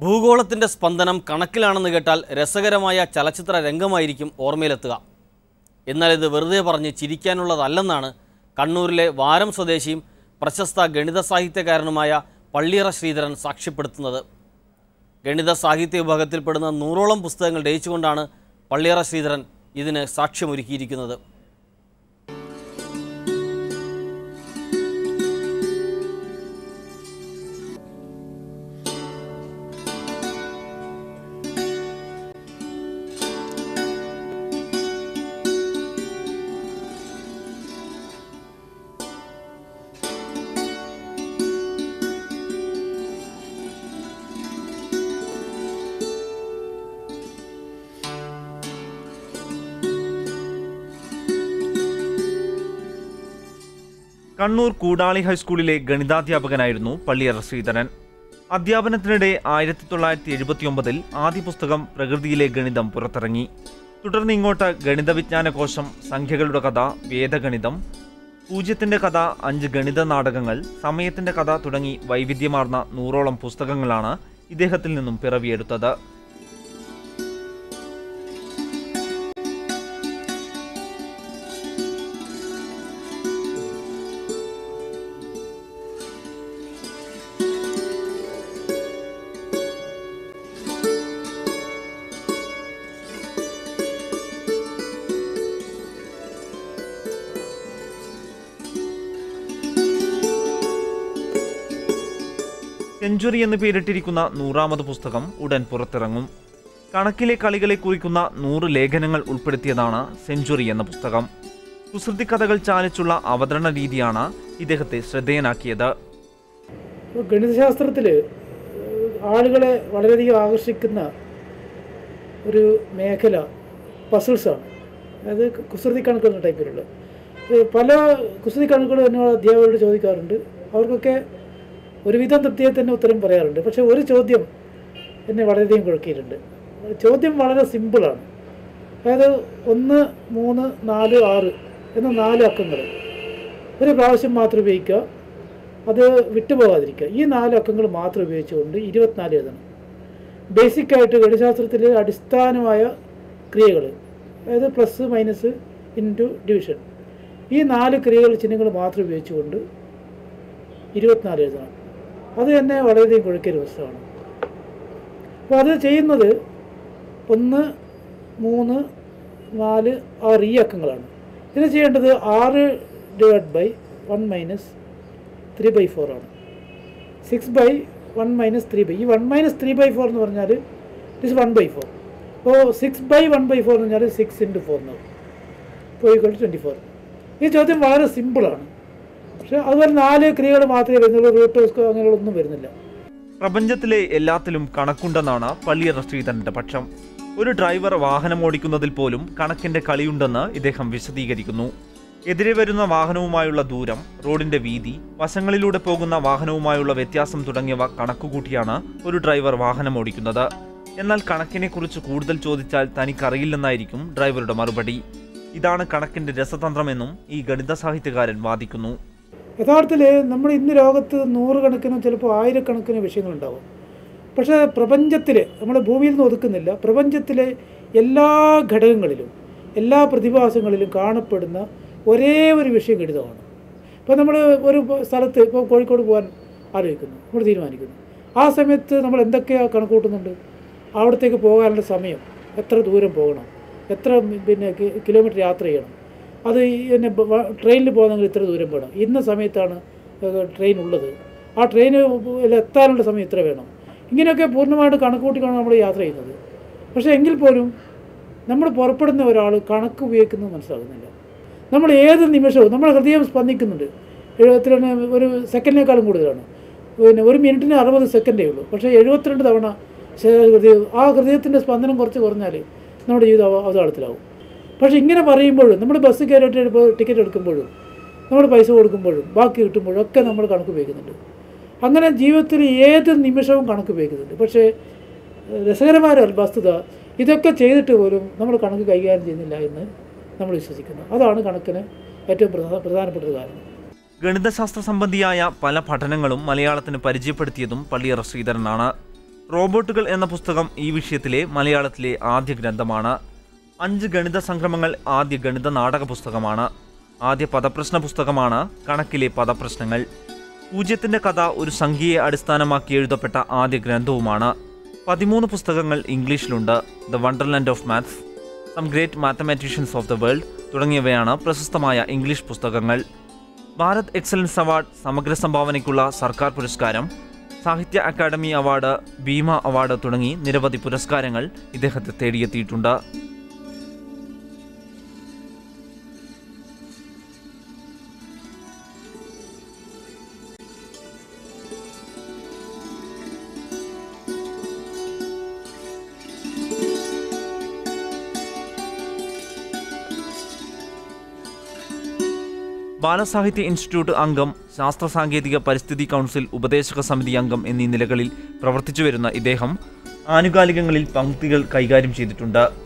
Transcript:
ഭൂഗോളത്തിൻ്റെ സ്പന്ദനം കണക്കിലാണെന്ന് കേട്ടാൽ രസകരമായ ചലച്ചിത്ര രംഗമായിരിക്കും ഓർമ്മയിലെത്തുക എന്നാൽ ഇത് വെറുതെ പറഞ്ഞ് ചിരിക്കാനുള്ളതല്ലെന്നാണ് കണ്ണൂരിലെ വാരം സ്വദേശിയും പ്രശസ്ത ഗണിത സാഹിത്യകാരനുമായ പള്ളിയറ ശ്രീധരൻ സാക്ഷ്യപ്പെടുത്തുന്നത് ഗണിത സാഹിത്യ വിഭാഗത്തിൽപ്പെടുന്ന നൂറോളം പുസ്തകങ്ങൾ രചിച്ചുകൊണ്ടാണ് പള്ളിയറ ശ്രീധരൻ ഇതിന് സാക്ഷ്യമൊരുക്കിയിരിക്കുന്നത് കണ്ണൂർ കൂടാളി ഹൈസ്കൂളിലെ ഗണിതാധ്യാപകനായിരുന്നു പള്ളിയറ ശ്രീധരൻ അധ്യാപനത്തിനിടെ ആയിരത്തി തൊള്ളായിരത്തി എഴുപത്തിയൊമ്പതിൽ ആദ്യ പുസ്തകം പ്രകൃതിയിലെ ഗണിതം പുറത്തിറങ്ങി തുടർന്ന് ഇങ്ങോട്ട് ഗണിത വിജ്ഞാന കോശം സംഖ്യകളുടെ കഥ വേദഗണിതം പൂജ്യത്തിന്റെ കഥ അഞ്ച് ഗണിത നാടകങ്ങൾ സമയത്തിന്റെ കഥ തുടങ്ങി വൈവിധ്യമാർന്ന നൂറോളം പുസ്തകങ്ങളാണ് ഇദ്ദേഹത്തിൽ നിന്നും പിറവിയെടുത്തത് സെഞ്ചുറി എന്ന് പേരിട്ടിരിക്കുന്ന നൂറാമത് പുസ്തകം ഉടൻ പുറത്തിറങ്ങും കണക്കിലെ കളികളെ കുറിക്കുന്ന നൂറ് ലേഖനങ്ങൾ ഉൾപ്പെടുത്തിയതാണ് സെഞ്ചുറി എന്ന പുസ്തകം കുസൃതി കഥകൾ ചാലിച്ചുള്ള അവതരണ രീതിയാണ് ഇദ്ദേഹത്തെ ശ്രദ്ധേയനാക്കിയത് ഇപ്പോൾ ഗണിതശാസ്ത്രത്തിൽ ആളുകളെ വളരെയധികം ആകർഷിക്കുന്ന ഒരു മേഖല പസിൽസാണ് അതായത് കുസൃതി കണക്കുകൾ എന്ന ടൈപ്പിലുള്ള ഇത് പല കുസൃതി കണക്കുകൾ എന്നോട് അധ്യാപകരോട് ചോദിക്കാറുണ്ട് അവർക്കൊക്കെ ഒരുവിധം തൃപ്തിയെ തന്നെ ഉത്തരം പറയാറുണ്ട് പക്ഷേ ഒരു ചോദ്യം എന്നെ വളരെയധികം കുഴക്കിയിട്ടുണ്ട് ചോദ്യം വളരെ സിമ്പിളാണ് അതായത് ഒന്ന് മൂന്ന് നാല് ആറ് എന്ന നാല് അക്കങ്ങൾ ഒരു പ്രാവശ്യം മാത്രം ഉപയോഗിക്കുക അത് വിട്ടുപോകാതിരിക്കുക ഈ നാല് അക്കങ്ങൾ മാത്രം ഉപയോഗിച്ചുകൊണ്ട് ഇരുപത്തിനാല് എഴുതണം ബേസിക്കായിട്ട് ഗണിതശാസ്ത്രത്തിലെ അടിസ്ഥാനമായ ക്രിയകൾ അതായത് പ്ലസ് മൈനസ് ഇൻറ്റു ഡിവിഷൻ ഈ നാല് ക്രിയകൾ ചിഹ്നങ്ങൾ മാത്രം ഉപയോഗിച്ചുകൊണ്ട് ഇരുപത്തിനാല് എഴുതണം അത് തന്നെ വളരെയധികം കുഴക്കിയൊരു പുസ്തകമാണ് അപ്പോൾ അത് ചെയ്യുന്നത് ഒന്ന് മൂന്ന് നാല് ആറ് ഈ അക്കങ്ങളാണ് ഇത് ചെയ്യേണ്ടത് ആറ് divide by one minus three by four ആണ് six by one minus three by ഈ one minus three by four എന്ന് പറഞ്ഞാൽ it is one by four അപ്പോൾ six by one by four എന്ന് പറഞ്ഞാൽ സിക്സ് ഇൻറ്റു ഫോർ എന്നാവും ഇപ്പോൾ equal to twenty four ഈ ചോദ്യം വളരെ സിമ്പിളാണ് പക്ഷേ അതുപോലെ നാല് ക്രിയകൾ മാത്രമേ വരുന്നുള്ളൂ റൂട്ട് അങ്ങനെയുള്ളൊന്നും വരുന്നില്ല പ്രപഞ്ചത്തിലെ എല്ലാത്തിലും കണക്കുണ്ടെന്നാണ് പള്ളിയറ ശ്രീധരന്റെ പക്ഷം ഒരു ഡ്രൈവർ വാഹനം ഓടിക്കുന്നതിൽ പോലും കണക്കിന്റെ കളിയുണ്ടെന്ന് ഇദ്ദേഹം വിശദീകരിക്കുന്നു എതിരെ വരുന്ന വാഹനവുമായുള്ള ദൂരം റോഡിന്റെ വീതി വശങ്ങളിലൂടെ പോകുന്ന വാഹനവുമായുള്ള വ്യത്യാസം തുടങ്ങിയവ കണക്കുകൂട്ടിയാണ് ഒരു ഡ്രൈവർ വാഹനം ഓടിക്കുന്നത് എന്നാൽ കണക്കിനെക്കുറിച്ച് കൂടുതൽ ചോദിച്ചാൽ തനിക്കറിയില്ലെന്നായിരിക്കും ഡ്രൈവറുടെ മറുപടി ഇതാണ് കണക്കിന്റെ രസതന്ത്രമെന്നും ഈ ഗണിത സാഹിത്യകാരൻ വാദിക്കുന്നു യഥാർത്ഥത്തിൽ നമ്മൾ ഇന്ന് ലോകത്ത് നൂറുകണക്കിനും ചിലപ്പോൾ ആയിരക്കണക്കിന് വിഷയങ്ങളുണ്ടാവും പക്ഷേ പ്രപഞ്ചത്തിൽ നമ്മൾ ഭൂമിയിൽ നിന്ന് ഒതുക്കുന്നില്ല പ്രപഞ്ചത്തിലെ എല്ലാ ഘടകങ്ങളിലും എല്ലാ പ്രതിഭാസങ്ങളിലും കാണപ്പെടുന്ന ഒരേ ഒരു വിഷയം ഗണിതമാണ് ഇപ്പോൾ നമ്മൾ ഒരു സ്ഥലത്ത് ഇപ്പോൾ കോഴിക്കോട് പോകാൻ ആലോചിക്കുന്നു നമ്മൾ തീരുമാനിക്കുന്നു ആ സമയത്ത് നമ്മൾ എന്തൊക്കെയാണ് കണക്ക് കൂട്ടുന്നുണ്ട് അവിടത്തേക്ക് പോകാനുള്ള സമയം എത്ര ദൂരം പോകണം എത്ര പിന്നെ കി- കിലോമീറ്റർ യാത്ര ചെയ്യണം അത് ഈ പിന്നെ ബ- ട്രെയിനിൽ പോകുന്നെങ്കിൽ ഇത്ര ദൂരം വേണം ഇന്ന സമയത്താണ് ഏഹ്, ട്രെയിൻ ഉള്ളത് ആ ട്രെയിന് എത്താനുള്ള സമയം ഇത്ര വേണം ഇങ്ങനെയൊക്കെ പൂർണ്ണമായിട്ട് കണക്ക് കൂട്ടിക്കാണ് നമ്മൾ യാത്ര ചെയ്യുന്നത് പക്ഷേ എങ്കിൽ പോലും നമ്മൾ പുറപ്പെടുന്ന ഒരാൾ കണക്ക് ഉപയോഗിക്കുന്നത് മനസ്സിലാകുന്നില്ല നമ്മൾ ഏത് നിമിഷവും നമ്മുടെ ഹൃദയം സ്പന്ദിക്കുന്നുണ്ട് എഴുപത്തിരണ്ട് ഒരു സെക്കൻഡിനേക്കാളും കൂടുതലാണ് പിന്നെ ഒരു മിനിറ്റിന് അറുപത് സെക്കൻഡേ ഉള്ളൂ പക്ഷേ എഴുപത്തിരണ്ട് തവണ ശ- ഹൃദയം ആ ഹൃദയത്തിൻ്റെ സ്പന്ദനം കുറച്ച് കുറഞ്ഞാൽ നമ്മുടെ ജീവിതം അവ- അവതാളത്തിലാവും പക്ഷേ ഇങ്ങനെ പറയുമ്പോഴും നമ്മൾ ബസ് കയറിയിട്ട് ഇപ്പോൾ ടിക്കറ്റ് എടുക്കുമ്പോഴും നമ്മൾ പൈസ കൊടുക്കുമ്പോഴും ബാക്കി കിട്ടുമ്പോഴും ഒക്കെ നമ്മൾ കണക്ക് ഉപയോഗിക്കുന്നുണ്ട് അങ്ങനെ ജീവിതത്തിൽ ഏത് നിമിഷവും കണക്ക് ഉപയോഗിക്കുന്നുണ്ട് പക്ഷേ ഏഹ്, രസകരമായ ഒരു വസ്തുത ഇതൊക്കെ ചെയ്തിട്ട് പോലും നമ്മൾ കണക്ക് കൈകാര്യം ചെയ്യുന്നില്ല എന്ന് നമ്മൾ വിശ്വസിക്കുന്നു അതാണ് കണക്കിന് ഏറ്റവും പ്രധാന പ്രധാനപ്പെട്ട ഒരു കാരണം ഗണിതശാസ്ത്ര സംബന്ധിയായ പല പഠനങ്ങളും മലയാളത്തിന് പരിചയപ്പെടുത്തിയതും പള്ളിയറ ശ്രീധരനാണ് റോബോട്ടുകൾ എന്ന പുസ്തകം ഈ വിഷയത്തിലെ മലയാളത്തിലെ ആദ്യ ഗ്രന്ഥമാണ് അഞ്ച് ഗണിത സംക്രമങ്ങൾ ആദ്യ ഗണിത നാടക പുസ്തകമാണ് ആദ്യ പദപ്രശ്ന പുസ്തകമാണ് കണക്കിലെ പദപ്രശ്നങ്ങൾ പൂജ്യത്തിന്റെ കഥ ഒരു സംഖ്യയെ അടിസ്ഥാനമാക്കി എഴുതപ്പെട്ട ആദ്യ ഗ്രന്ഥവുമാണ് പതിമൂന്ന് പുസ്തകങ്ങൾ ഇംഗ്ലീഷിലുണ്ട് the wonderland of maths some great mathematicians of the world തുടങ്ങിയവയാണ് പ്രശസ്തമായ ഇംഗ്ലീഷ് പുസ്തകങ്ങൾ ഭാരത് എക്സലൻസ് അവാർഡ് സമഗ്ര സംഭാവനയ്ക്കുള്ള സർക്കാർ പുരസ്കാരം സാഹിത്യ അക്കാദമി അവാർഡ് ഭീമ അവാർഡ് തുടങ്ങി നിരവധി പുരസ്കാരങ്ങൾ ഇദ്ദേഹത്തെ തേടിയെത്തിയിട്ടുണ്ട് ബാലസാഹിത്യ ഇൻസ്റ്റിറ്റ്യൂട്ട് അംഗം ശാസ്ത്ര സാങ്കേതിക പരിസ്ഥിതി കൗൺസിൽ ഉപദേശക സമിതി അംഗം എന്നീ നിലകളിൽ പ്രവർത്തിച്ചു വരുന്ന ഇദ്ദേഹം ആനുകാലികങ്ങളിൽ പങ്ക്തികൾ കൈകാര്യം ചെയ്തിട്ടുണ്ട്